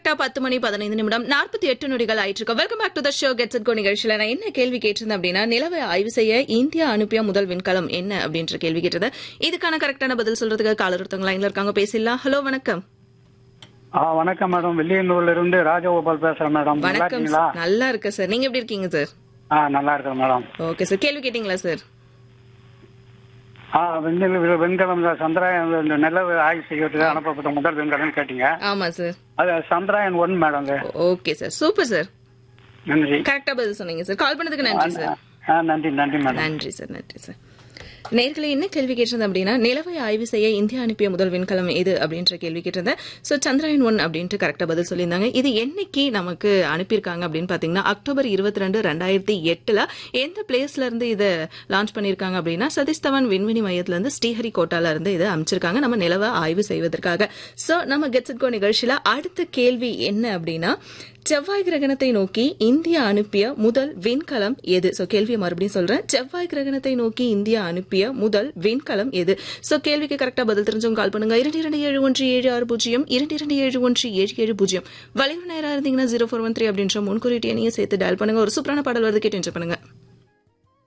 கரெக்டா பத்து மணி பதினைந்து நிமிடம் நாற்பத்தி எட்டு நொடிகள் ஆயிட்டு இருக்கு welcome back to the show let's go நிகழ்ச்சியில நான் என்ன கேள்வி கேட்டிருந்தேன் அப்படின்னா நிலவை ஆய்வு செய்ய இந்தியா அனுப்பிய முதல் விண்கலம் என்ன அப்படின்ற கேள்வி கேட்டது இதுக்கான கரெக்டான பதில் சொல்றதுக்கு காலர் ஒருத்தவங்க லைன்ல இருக்காங்க பேசிடலாம் ஹலோ வணக்கம் ஆ வணக்கம் மேடம் வெள்ளியனூர்ல இருந்து ராஜகோபால் பேசுறேன் மேடம் நல்லா வணக்கம் இருக்கீங்களா சார். நல்லா இருக்கு சார் நீங்க எப்படி இருக்கீங்க சார் ஆ நல்லா இருக்கேன் மேடம் ஓகே சார் கேள்வி கேட்டீங்களா சார் ஆ வெண்கல வெண்கலம் இந்த சந்திராயன் இந்த நிலவு ஆய்வு செய்யறதுக்கு அனுப்பப்பட்ட முதல் வெண்கலம் கேட்டீங்க ஆமா சார் அது சந்திராயன் ஒன் மேடம் அது. ஓகே சார் சூப்பர் சார் நன்றி கரெக்டா பதில் சொன்னீங்க சார் கால் பண்ணதுக்கு நன்றி சார் ஆ நன்றி நன்றி மேடம் நன்றி சார் நன்றி சார் நேர்களை என்ன கேள்வி கேட்டிருந்தேன் அப்படின்னா நிலவை ஆய்வு செய்ய இந்தியா அனுப்பிய முதல் விண்கலம் எது அப்படின்ற கேள்வி கேட்டிருந்தேன் ஸோ சந்திராயன் ஒன் அப்படின்ட்டு கரெக்டாக பதில் சொல்லியிருந்தாங்க இது என்னைக்கு நமக்கு அனுப்பியிருக்காங்க அப்படின்னு பார்த்தீங்கன்னா அக்டோபர் இருபத்தி ரெண்டு ரெண்டாயிரத்தி எட்டில் எந்த பிளேஸ்ல இருந்து இதை லான்ச் பண்ணியிருக்காங்க அப்படின்னா சதீஷ் தவான் விண்வெளி மையத்திலேருந்து ஸ்ரீஹரிகோட்டால இருந்து இதை அமைச்சிருக்காங்க நம்ம நிலவை ஆய்வு செய்வதற்காக ஸோ நம்ம கெட்ஸ் கோ நிகழ்ச்சியில் அடுத்த கேள்வி என்ன அப்படின்னா செவ்வாய் கிரகணத்தை நோக்கி இந்தியா அனுப்பிய முதல் விண்கலம் எது சோ கேள்வியை மறுபடியும் சொல்றேன் செவ்வாய் கிரகணத்தை நோக்கி இந்தியா அனுப்பிய முதல் விண்கலம் எது சோ கேள்விக்கு கரெக்டா பதில் தெரிஞ்சவங்க கால் பண்ணுங்க இரண்டு இரண்டு ஏழு ஒன்று ஏழு ஆறு பூஜ்ஜியம் இரண்டு இரண்டு ஏழு ஒன்று ஏழு ஏழு பூஜ்ஜியம் வளைவு நேரம் இருந்தீங்கன்னா ஜீரோ ஃபோர் ஒன் த்ரீ அப்படின்ற முன்குறிட்டு எண்ணையும் சேர்த்து டயல் பண்ணுங்க ஒரு சூப்பரான பாடல் வருது கேட்டு enjoy பண்ணுங்க